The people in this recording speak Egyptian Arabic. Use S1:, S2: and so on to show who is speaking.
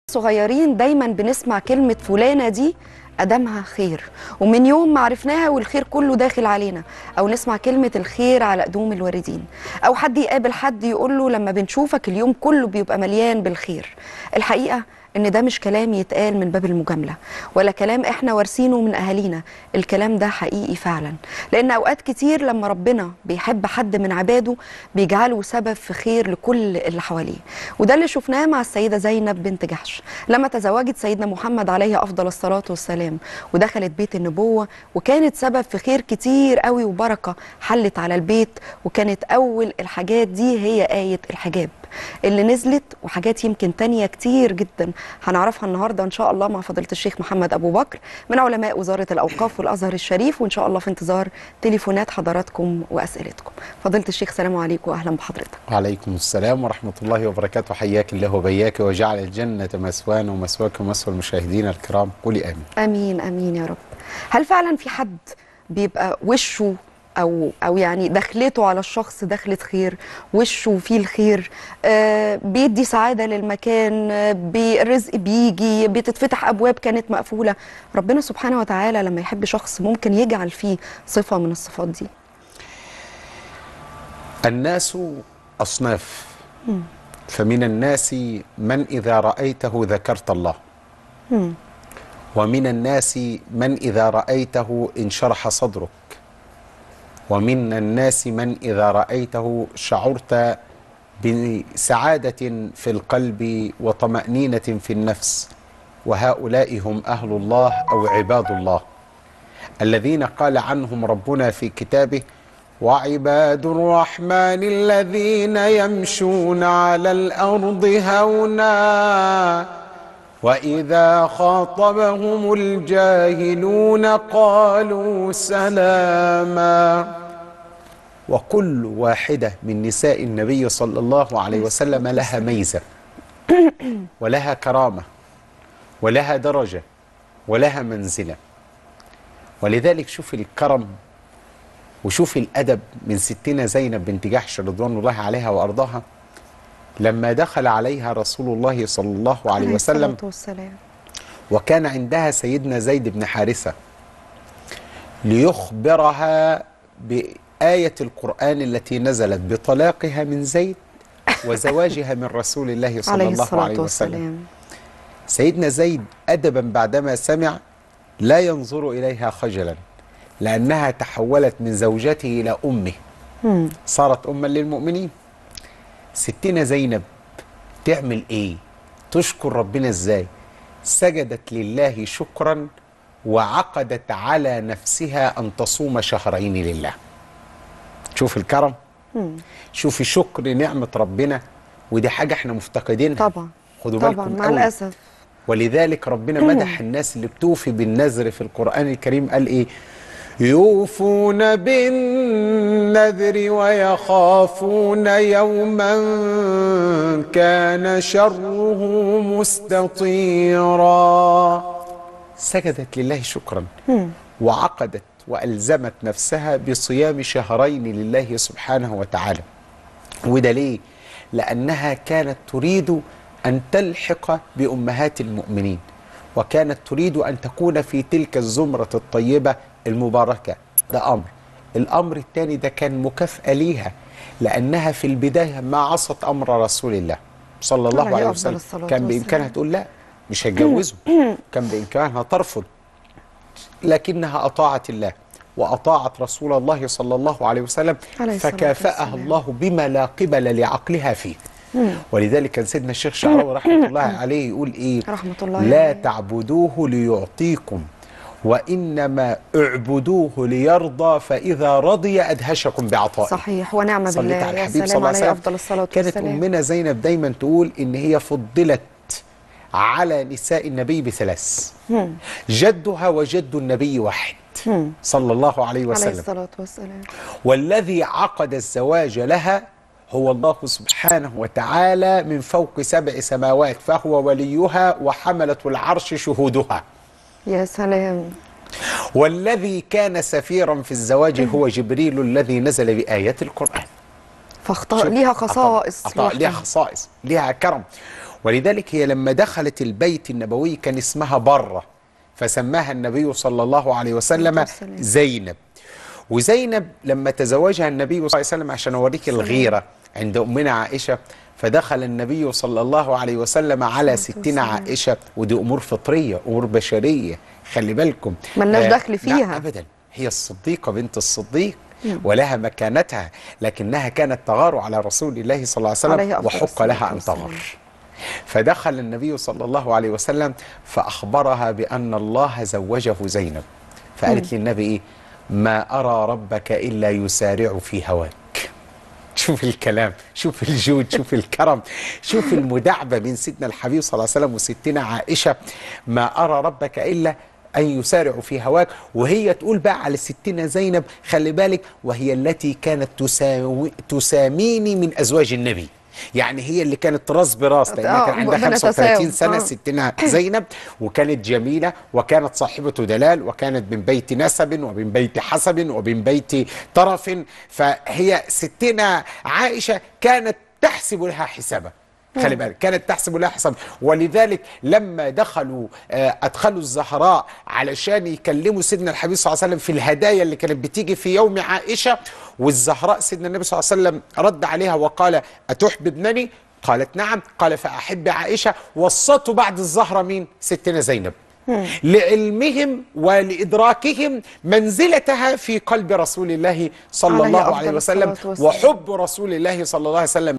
S1: صغيرين دايما بنسمع كلمة فلانة دي قدمها خير ومن يوم ما عرفناها والخير كله داخل علينا او نسمع كلمة الخير على قدوم الواردين او حد يقابل حد يقول له لما بنشوفك اليوم كله بيبقى مليان بالخير الحقيقة ان ده مش كلام يتقال من باب المجاملة ولا كلام احنا وارثينه من اهالينا الكلام ده حقيقي فعلا لان اوقات كتير لما ربنا بيحب حد من عباده بيجعله سبب في خير لكل اللي حواليه وده اللي شفناه مع السيدة زينب بنت جحش لما تزوجت سيدنا محمد عليه افضل الصلاة والسلام ودخلت بيت النبوة وكانت سبب في خير كتير قوي وبركة حلت على البيت وكانت اول الحاجات دي هي آية الحجاب اللي نزلت وحاجات يمكن تانية كتير جدا هنعرفها النهارده ان شاء الله مع فضيله الشيخ محمد ابو بكر من علماء وزاره الاوقاف والازهر الشريف وان شاء الله في انتظار تليفونات حضراتكم واسئلتكم فضيله الشيخ سلام عليكم واهلا بحضرتك
S2: وعليكم السلام ورحمة الله وبركاته حياك الله وبياك وجعل الجنة مثوانا ومثواكم ومثوى المشاهدين الكرام قولي آمين
S1: امين امين يا رب هل فعلا في حد بيبقى وشه او او يعني دخلته على الشخص دخلة خير وشه فيه الخير آه بيدي سعاده للمكان آه بالرزق بيجي بتتفتح ابواب كانت مقفوله ربنا سبحانه وتعالى لما يحب شخص ممكن يجعل فيه صفه من الصفات دي
S2: الناس أصناف فمن الناس من إذا رأيته ذكرت الله
S1: مم.
S2: ومن الناس من إذا رأيته انشرح صدرك ومن الناس من إذا رأيته شعرت بسعادة في القلب وطمأنينة في النفس وهؤلاء هم أهل الله أو عباد الله الذين قال عنهم ربنا في كتابه وعباد الرحمن الذين يمشون على الأرض هونا وإذا خاطبهم الجاهلون قالوا سلاما وكل واحدة من نساء النبي صلى الله عليه وسلم لها ميزة ولها كرامة ولها درجة ولها منزلة ولذلك شوف الكرم وشوف الأدب من ستنا زينب بنت جحش رضوان الله عليها وأرضاها لما دخل عليها رسول الله صلى الله عليه وسلم
S1: الصلاة والسلام
S2: وكان عندها سيدنا زيد بن حارثة ليخبرها بآية القرآن التي نزلت بطلاقها من زيد وزواجها من رسول الله صلى
S1: عليه
S2: الله
S1: الصلاه
S2: عليه وسلم
S1: والسلام
S2: سيدنا زيد أدبا بعدما سمع لا ينظر إليها خجلا لأنها تحولت من زوجته إلى أمه
S1: مم.
S2: صارت أما للمؤمنين ستنا زينب تعمل إيه تشكر ربنا إزاي سجدت لله شكرا وعقدت على نفسها أن تصوم شهرين لله شوف الكرم
S1: مم.
S2: شوفي شكر نعمة ربنا ودي حاجة احنا مفتقدينها
S1: طبعا
S2: خدوا
S1: طبعا
S2: بالكم
S1: مع
S2: قوي.
S1: الاسف
S2: ولذلك ربنا مدح الناس اللي بتوفي بالنذر في القرآن الكريم قال إيه يوفون بالنذر ويخافون يوما كان شره مستطيرا سجدت لله شكرا
S1: مم.
S2: وعقدت وألزمت نفسها بصيام شهرين لله سبحانه وتعالى وده ليه؟ لأنها كانت تريد أن تلحق بأمهات المؤمنين وكانت تريد أن تكون في تلك الزمرة الطيبة المباركة ده أمر الأمر الثاني ده كان مكافأة ليها لأنها في البداية ما عصت أمر رسول الله صلى الله
S1: عليه
S2: عليه
S1: أفضل
S2: وسلم
S1: الصلاة
S2: كان
S1: والسلام.
S2: بإمكانها تقول لا مش هتجوزه كان بإمكانها ترفض لكنها أطاعت الله وأطاعت رسول الله صلى الله عليه وسلم
S1: عليه الصلاة
S2: فكافأها
S1: والسلام.
S2: الله بما لا قبل لعقلها فيه ولذلك كان سيدنا الشيخ شعراوي رحمة الله عليه يقول إيه
S1: رحمة الله
S2: لا
S1: عليه.
S2: تعبدوه ليعطيكم وإنما اعبدوه ليرضى فإذا رضي أدهشكم بعطائه
S1: صحيح ونعم
S2: صليت
S1: بالله
S2: على
S1: يا
S2: الحبيب صلى
S1: سلام
S2: الله عليه
S1: عليه
S2: وسلم
S1: افضل الصلاه
S2: كانت
S1: والسلام
S2: أمنا زينب دايما تقول إن هي فضلت على نساء النبي بثلاث
S1: مم.
S2: جدها وجد النبي واحد صلى الله عليه
S1: عليه
S2: وسلم
S1: الصلاه والسلام
S2: والذي عقد الزواج لها هو الله سبحانه وتعالى من فوق سبع سماوات فهو وليها وحملة العرش شهودها
S1: يا سلام
S2: والذي كان سفيرا في الزواج هو جبريل الذي نزل بآيات القرآن
S1: فاختار
S2: شوف،
S1: ليها
S2: عطاء-
S1: خصائص
S2: عطاء ليها
S1: لوحدها.
S2: خصائص ليها كرم ولذلك هي لما دخلت البيت النبوي كان اسمها بره فسماها النبي صلى الله عليه وسلم
S1: والسلام.
S2: زينب وزينب لما تزوجها النبي صلى الله عليه وسلم عشان اوريك الغيره عند امنا عائشه فدخل النبي صلى الله عليه وسلم على ستنا عائشه ودي امور فطريه امور بشريه خلي بالكم
S1: ملناش
S2: آه،
S1: دخل
S2: لا
S1: فيها.
S2: ابدا هي الصديقه بنت الصديق ولها مكانتها لكنها كانت تغار على رسول الله صلى الله عليه
S1: عليه
S2: وسلم
S1: أفضل
S2: وحق
S1: الصلاة
S2: لها ان
S1: والسلام.
S2: تغار فدخل النبي صلى الله عليه وسلم فأخبرها بأن الله زوجه زينب فقالت للنبي إيه ما أرى ربك إلا يسارع في هواك شوف الكلام شوف الجود شوف الكرم شوف المداعبة بين سيدنا الحبيب صلى الله عليه وسلم وستنا عائشة ما أرى ربك إلا أن يسارع في هواك وهي تقول بقى على ستنا زينب خلي بالك وهي التي كانت تساوي تساميني من أزواج النبي يعني هي اللي كانت راس براس لانها
S1: آه،
S2: كان عندها
S1: بنتساوم.
S2: 35 سنه
S1: آه.
S2: ستنا زينب وكانت جميله وكانت صاحبه دلال وكانت من بيت نسب ومن بيت حسب ومن بيت طرف فهي ستنا عائشه كانت تحسب لها حسابا خلي بالك كانت تحسب لها حساب ولذلك لما دخلوا آه، ادخلوا الزهراء علشان يكلموا سيدنا الحبيب صلى الله عليه وسلم في الهدايا اللي كانت بتيجي في يوم عائشه والزهراء سيدنا النبي صلى الله عليه وسلم رد عليها وقال اتحببنني قالت نعم قال فأحب عائشة وصته بعد الزهرة مين ستنا زينب لعلمهم ولإدراكهم منزلتها في قلب رسول الله صلى
S1: عليه
S2: الله
S1: أفضل
S2: عليه وسلم
S1: الصلاة والسلام.
S2: وحب رسول الله صلى الله عليه وسلم